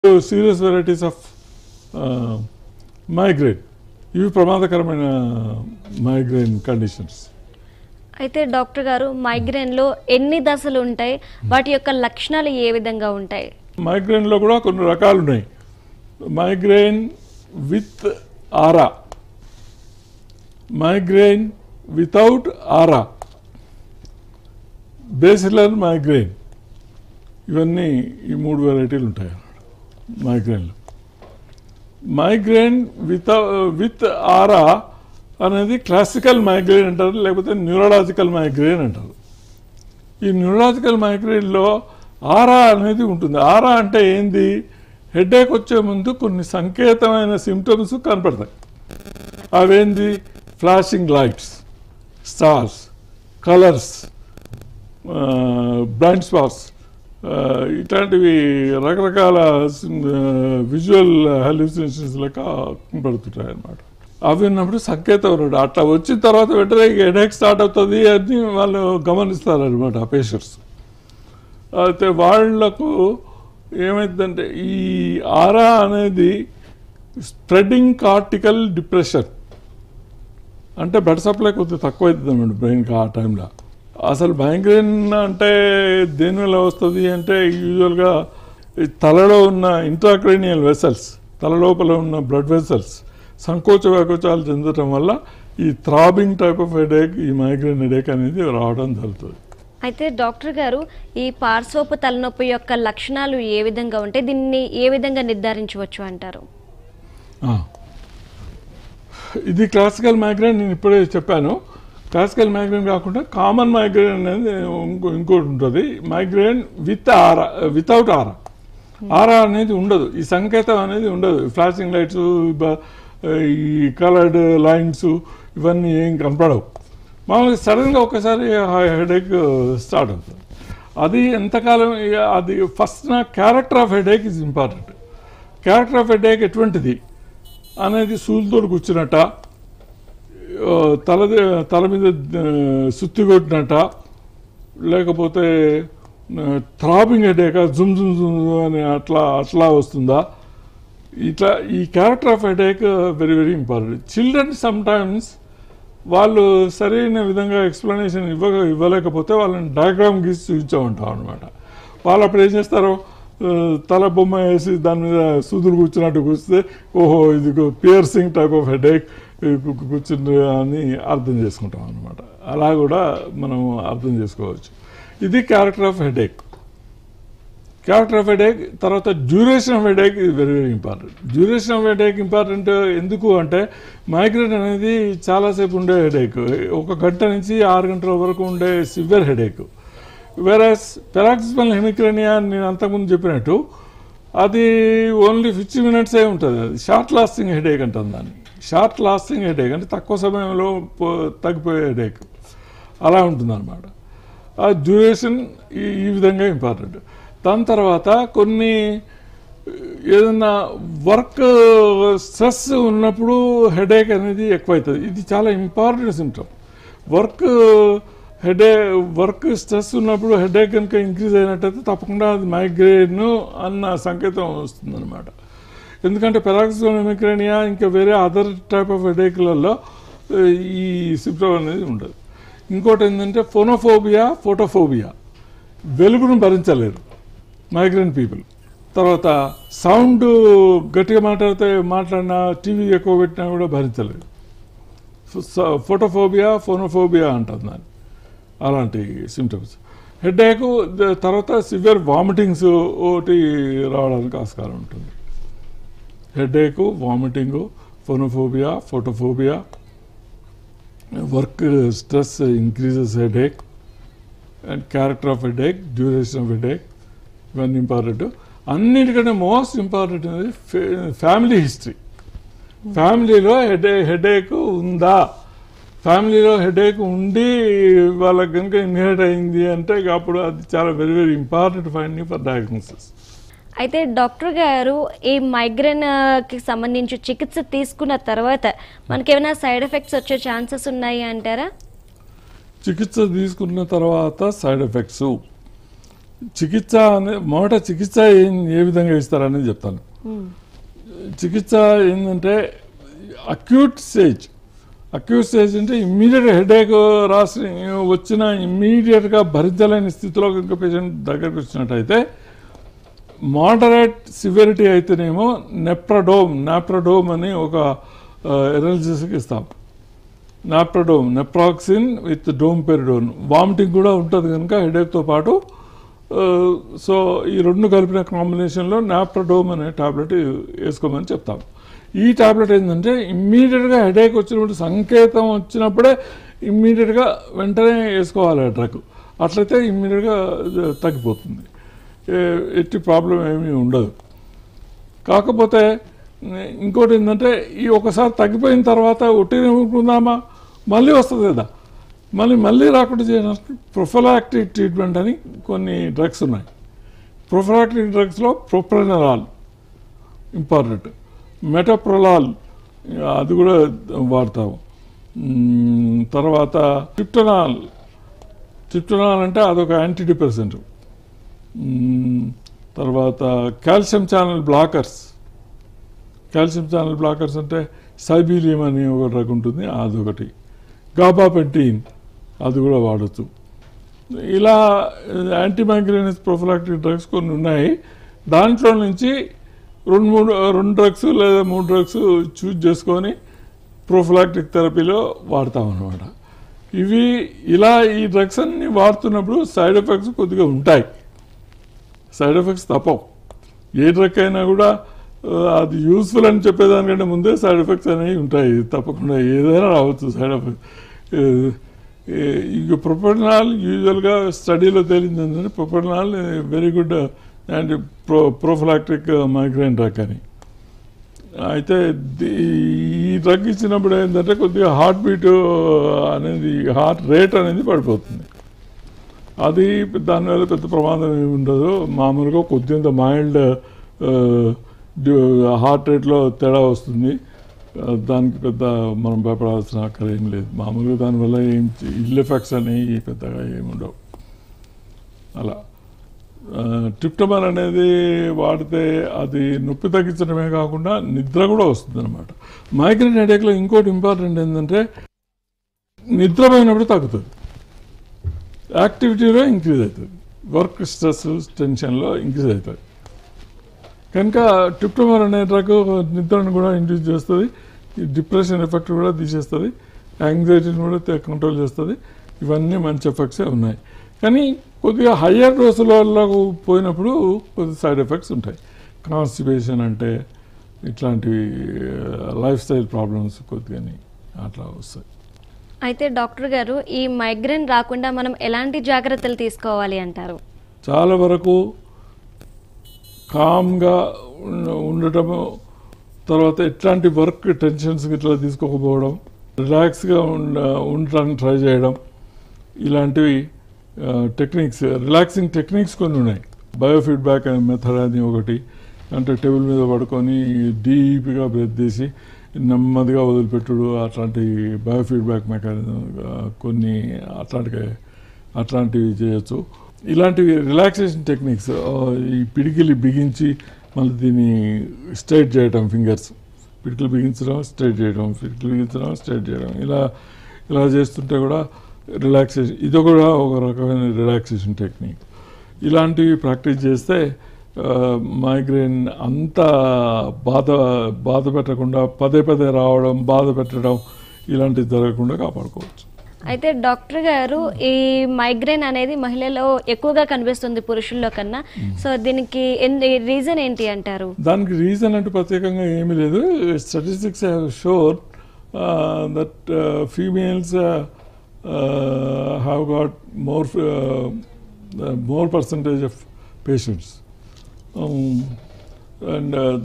Serious varieties of migraine ఇవి ప్రమాదకరమైన migraine conditions అయితే డాక్టర్ గారు మైగ్రేన్లో ఎన్ని దశలు ఉంటాయి వాటి యొక్క లక్షణాలు ఏ విధంగా ఉంటాయి మైగ్రేన్లో కూడా కొన్ని రకాలు ఉన్నాయి migraine with aura migraine without aura basilar migraine ఇవన్నీ ఈ మూడు వెరైటీలు ఉంటాయి అన్నమాట మైగ్రేన్లు మైగ్రేన్ విత్ విత్ ఆరా అనేది క్లాసికల్ మైగ్రేన్ అంటారు లేకపోతే న్యూరలాజికల్ మైగ్రేన్ అంటారు ఈ న్యూరలాజికల్ మైగ్రేన్లో ఆరా అనేది ఉంటుంది ఆరా అంటే ఏంది హెడేక్ వచ్చే ముందు కొన్ని సంకేతమైన సిమ్టమ్స్ కనపడతాయి అవేంది flashing lights stars colours blind spots ఇట్లాంటివి రకరకాల విజువల్ హాల్యూసినేషన్స్ లెక్క కనపడుతుంటాయి అన్నమాట అవి ఉన్నప్పుడు సంకేతం ఉన్నాడు అట్లా వచ్చిన తర్వాత వెంటనే హెడేక్ స్టార్ట్ అవుతుంది అని వాళ్ళు గమనిస్తారు అనమాట ఆ పేషెంట్స్ అయితే వాళ్లకు ఏమైందంటే ఈ ఆరా అనేది స్ప్రెడింగ్ కార్టికల్ డిప్రెషన్ అంటే బ్లడ్ సప్లై కొద్దిగా తక్కువ అవుతుంది అన్నమాట బ్రెయిన్కి ఆ టైంలో అసలు మైగ్రేన్ అంటే దేనివల్ల వస్తుంది అంటే యూజువల్గా ఈ తలలో ఉన్న ఇంట్రాక్రేనియల్ వెసల్స్ తల లోపల ఉన్న బ్లడ్ వెసల్స్ సంకోచ వ్యాకోచాలు చెందటం వల్ల ఈ థ్రాబింగ్ టైప్ ఆఫ్ హెడేక్ ఈ మైగ్రేన్ హెడేక్ అనేది రావడం జరుగుతుంది అయితే డాక్టర్ గారు ఈ పార్శ్వపు తలనొప్పి యొక్క లక్షణాలు ఏ విధంగా ఉంటాయి దీన్ని ఏ విధంగా నిర్ధారించవచ్చు అంటారు ఆ. ఇది క్లాసికల్ మైగ్రేన్ నేను ఇప్పుడే చెప్పాను క్లాసికల్ మైగ్రేన్ కాకుండా కామన్ మైగ్రేన్ అనేది ఇంకో ఇంకోటి ఉంటుంది migraine with aura without aura aura అనేది ఉండదు ఈ సంకేతం అనేది ఉండదు ఫ్లాషింగ్ లైట్స్ ఈ కలర్డ్ లైన్స్ ఇవన్నీ ఏం కనపడవు మామూలుగా సడన్గా ఒకసారి హెడేక్ స్టార్ట్ అవుతుంది అది ఎంతకాలం ఇక అది ఫస్ట్ నా character of headache is important character of headache ఎటువంటిది అనేది సూదుతో కూర్చున్నట్ట ఆ, తల తల మీద ఆ, సుత్తి కొట్టినట్ట లేకపోతే థ్రాబింగ్ హెడేక జుమ్ జుమ్ జుమ్ అని అట్లా అట్లా వస్తుందా ఇట్లా ఈ character of headache very very important children sometimes వాళ్ళు సరైన విధంగా ఎక్స్ప్లెనేషన్ ఇవ్వ ఇవ్వలేకపోతే వాళ్ళని డయాగ్రామ్ గీసి చూపించామంటాం అనమాట వాళ్ళు అప్పుడు ఏం చేస్తారు ఆ, తల బొమ్మ వేసి దాని మీద సూదులు కూర్చున్నట్టు కూర్చుతే ఓహో ఇది పియర్సింగ్ టైప్ ఆఫ్ హెడేక్ కూర్చుంది అని అర్థం చేసుకుంటాం అనమాట అలా కూడా మనం అర్థం చేసుకోవచ్చు ఇది character of headache character of headache తర్వాత డ్యూరేషన్ ఆఫ్ హెడేక్ ఇది very very important duration of headache important ఎందుకు అంటే మైగ్రేన్ అనేది చాలాసేపు ఉండే హెడేక్ ఒక గంట నుంచి ఆరు గంటల వరకు ఉండే సివియర్ హెడేక్ వెరాస్ పెరాక్సిపల్ హెమిక్రేనియా అని నేను అంతకుముందు చెప్పినట్టు అది ఓన్లీ ఫిఫ్టీ మినిట్సే ఉంటుంది అది షార్ట్ లాస్టింగ్ హెడేక్ అంటాం దాన్ని షార్ట్ లాస్టింగ్ హెడేక్ అంటే తక్కువ సమయంలో పో- తగ్గిపోయే హెడేక్ అలా ఉంటుందన్నమాట ఆ డ్యూరేషన్ ఈ ఈ విధంగా ఇంపార్టెంట్ దాని తర్వాత కొన్ని ఏదన్నా వర్క్ స్ట్రెస్ ఉన్నప్పుడు హెడేక్ అనేది ఎక్కువవుతుంది ఇది చాలా important symptom work head work stress ఉన్నప్పుడు హెడేక్ కనుక ఇంక్రీజ్ అయినట్టయితే తప్పకుండా అది మైగ్రేన్ అన్న సంకేతం వస్తుందన్నమాట ఎందుకంటే పెరాక్సిమిక్రేనియా ఇంకా వేరే అదర్ టైప్ ఆఫ్ హెడేక్లలో ఈ సిమ్టమ్ అనేది ఉండదు ఇంకోటి ఏంటంటే ఫోనోఫోబియా ఫోటోఫోబియా వెలుగును భరించలేరు మైగ్రేన్ పీపుల్ తర్వాత సౌండ్ గట్టిగా మాట్లాడితే మాట్లాడినా టీవీ ఎక్కువ పెట్టినా కూడా భరించలేరు ఫోటోఫోబియా ఫోనోఫోబియా అంటుంది దాన్ని అలాంటి సిమ్టమ్స్ హెడేక్ తర్వాత సివియర్ వామిటింగ్స్ ఒకటి రావడానికి ఆస్కారం ఉంటుంది headache vomiting phonophobia photophobia work stress increases headache and character of headache duration of headache ఇవన్నీ ఇంపార్టెంట్ అన్నిటికంటే మోస్ట్ ఇంపార్టెంట్ అనేది ఫ్యామిలీ హిస్టరీ ఫ్యామిలీలో హెడే హెడేక్ ఉందా ఫ్యామిలీలో హెడేక్ ఉండి వాళ్ళకి కనుక ఇన్హెరిట్ అయింది అంటే ఇక అప్పుడు అది చాలా very very important finding for diagnosis అయితే డాక్టర్ గారు ఈ మైగ్రేన్ ఆ, కి సంబంధించి చికిత్స తీసుకున్న తర్వాత మనకి ఏమైనా సైడ్ ఎఫెక్ట్స్ వచ్చే ఛాన్సెస్ ఉన్నాయి అంటారా చికిత్స తీసుకున్న తర్వాత సైడ్ ఎఫెక్ట్స్ చికిత్స అనే మొదట చికిత్స ఏం ఏ విధంగా ఇస్తారనేది చెప్తాను మ్మ్. చికిత్స ఏంటంటే అక్యూట్ స్టేజ్ అక్యూట్ స్టేజ్ అంటే ఇమ్మీడియట్ హెడేక్ రాసి వచ్చిన ఇమ్మీడియట్గా భరించలేని స్థితిలో ఇంకా పేషెంట్ దగ్గరికి వచ్చినట్టయితే మోడరేట్ సివియరిటీ అయితేనేమో నెప్రడోమ్ నాప్రడోమ్ అని ఒక ఎనర్జీస్కి ఇస్తాం నాప్రడోమ్ naproxen with domperidone vomiting కూడా ఉంటుంది కనుక హెడేక్తో పాటు ఆ, సో ఈ రెండు కలిపిన కాంబినేషన్లో నాప్రడోమ్ అనే టాబ్లెట్ వేసుకోమని చెప్తాం ఈ టాబ్లెట్ ఏంటంటే ఇమ్మీడియట్గా హెడేక్ వచ్చినప్పుడు సంకేతం వచ్చినప్పుడే ఇమ్మీడియట్గా వెంటనే వేసుకోవాలి ఆ డ్రగ్ అట్లయితే ఇమ్మీడియట్గా తగ్గిపోతుంది ఏ- ఎట్టి ప్రాబ్లం ఏమీ ఉండదు కాకపోతే నే- ఇంకోటి ఏంటంటే ఈ ఒకసారి తగ్గిపోయిన తర్వాత ఒట్టిని ఊరుకుందామా మళ్ళీ వస్తుంది కదా మళ్ళీ మళ్ళీ రాకుండా చేయడానికి ప్రొఫలాక్టిక్ ట్రీట్మెంట్ అని కొన్ని డ్రగ్స్ ఉన్నాయి ప్రొఫలాక్టిక్ డ్రగ్స్లో ప్రొప్రెనరాల్ ఇంపార్టెంట్ మెటప్రొలాల్ అది కూడా వాడతాము మ్, తర్వాత ట్రిప్టనాల్ ట్రిప్టనాల్ అంటే అదొక యాంటీ డిప్రెసెంట్ మ్మ్. తర్వాత calcium channel blockers calcium channel blockers అంటే సైబీలియం అని ఒక డ్రగ్ ఉంటుంది అదొకటి గాబాపెంటీన్ అది కూడా వాడచ్చు ఇలా యాంటీ మైగ్రేనస్ ప్రొఫలాక్టిక్ డ్రగ్స్ కొన్ని ఉన్నాయి దాంట్లో నుంచి రెండు మూడు రెండు డ్రగ్స్ లేదా మూడు డ్రగ్స్ చూజ్ చేసుకొని ప్రొఫలాక్టిక్ థెరపీలో వాడతాం అన్నమాట ఇవి ఇలా ఈ డ్రగ్స్ అన్ని వాడుతున్నప్పుడు సైడ్ ఎఫెక్ట్స్ కొద్దిగా ఉంటాయి సైడ్ ఎఫెక్ట్స్ తప్పవు ఏ డ్రగ్ అయినా కూడా ఆ, అది యూస్ఫుల్ అని చెప్పేదానికంటే ముందే సైడ్ ఎఫెక్ట్స్ అనేవి ఉంటాయి తప్పకుండా ఏదైనా రావచ్చు సైడ్ ఎఫెక్ట్ ఇక ప్రొపర్నాల్ యూజువల్గా స్టడీలో తేలింది ఏంటంటే propranolol very good and pro prophylactic migraine drug అని అయితే ది- ఈ డ్రగ్ ఇచ్చినప్పుడు ఏంటంటే కొద్దిగా హార్ట్ బీట్ అనేది హార్ట్ రేట్ అనేది పడిపోతుంది అది దానివల్ల పెద్ద ప్రమాదం ఏమి ఉండదు మామూలుగా కొద్దిగా మైల్డ్ హార్ట్ రేట్లో తేడా వస్తుంది ఆ, దానికి పెద్ద మనం భయపడాల్సిన అక్కడ ఏం లేదు మామూలుగా దానివల్ల ఏం ఇల్ ఎఫెక్ట్స్ అనేవి పెద్దగా ఏమి ఉండవు అలా ట్రిప్టమాన్ అనేది వాడితే అది నొప్పి తగ్గించడమే కాకుండా నిద్ర కూడా వస్తుంది అనమాట మైగ్రేన్ హెడేక్లో ఇంకోటి ఇంపార్టెంట్ ఏంటంటే నిద్రపోయినప్పుడు తగ్గుతుంది యాక్టివిటీలో ఇంక్రీజ్ అవుతుంది వర్క్ స్ట్రెస్ టెన్షన్లో ఇంక్రీజ్ అవుతుంది కనుక ట్రిప్టోమర్ అనే డ్రగ్ నిద్రను కూడా ఇండ్యూస్ చేస్తుంది ఈ డిప్రెషన్ ఎఫెక్ట్ కూడా తీసేస్తుంది యాంగ్జైటీని కూడా కంట్రోల్ చేస్తుంది ఇవన్నీ మంచి ఎఫెక్ట్సే ఉన్నాయి కానీ కొద్దిగా హయ్యర్ డోసులలో పోయినప్పుడు కొద్ది సైడ్ ఎఫెక్ట్స్ ఉంటాయి కాన్స్టిపేషన్ అంటే ఇట్లాంటివి లైఫ్ స్టైల్ ప్రాబ్లమ్స్ కొద్దిగా అట్లా వస్తాయి అయితే డాక్టర్ గారు ఈ మైగ్రేన్ రాకుండా మనం ఎలాంటి జాగ్రత్తలు తీసుకోవాలి అంటారు చాలా వరకు కామ్గా ఉండ- ఉండటము తర్వాత ఎట్లాంటి వర్క్ టెన్షన్స్ ఇట్లా తీసుకోకపోవడం రిలాక్స్గా ఉండ ఉండటానికి ట్రై చేయడం ఇలాంటివి టెక్నిక్స్ రిలాక్సింగ్ టెక్నిక్స్ కొన్ని ఉన్నాయి బయోఫీడ్బ్యాక్ అనే మెథడ్ అని ఒకటి అంటే టేబుల్ మీద పడుకొని డీప్గా బ్రెత్ తీసి నెమ్మదిగా వదిలిపెట్టుడు అట్లాంటి బయోఫీడ్బ్యాక్ మెకానిజం కొన్ని అట్లాంటి అట్లాంటివి చేయొచ్చు ఇలాంటివి రిలాక్సేషన్ టెక్నిక్స్ ఈ పిడికిలి బిగించి మళ్ళీ దీన్ని స్ట్రైట్ చేయడం ఫింగర్స్ పిడికిలు బిగించడం స్ట్రైట్ చేయడం పిడికిలు బిగించడం స్ట్రైట్ చేయడం ఇలా ఇలా చేస్తుంటే కూడా రిలాక్సేషన్ ఇది కూడా ఒక రకమైన రిలాక్సేషన్ టెక్నిక్ ఇలాంటివి ప్రాక్టీస్ చేస్తే మైగ్రేన్ అంత బాధ బాధ పెట్టకుండా పదే పదే రావడం బాధ పెట్టడం ఇలాంటివి జరగకుండా కాపాడుకోవచ్చు అయితే డాక్టర్ గారు ఈ మైగ్రేన్ అనేది మహిళలో ఎక్కువగా కనిపిస్తుంది పురుషుల్లో కన్నా సో దీనికి రీజన్ ఏంటి అంటారు దానికి రీజన్ అంటూ ప్రత్యేకంగా ఏమీ లేదు statistics have shown that females have got more more percentage of patients and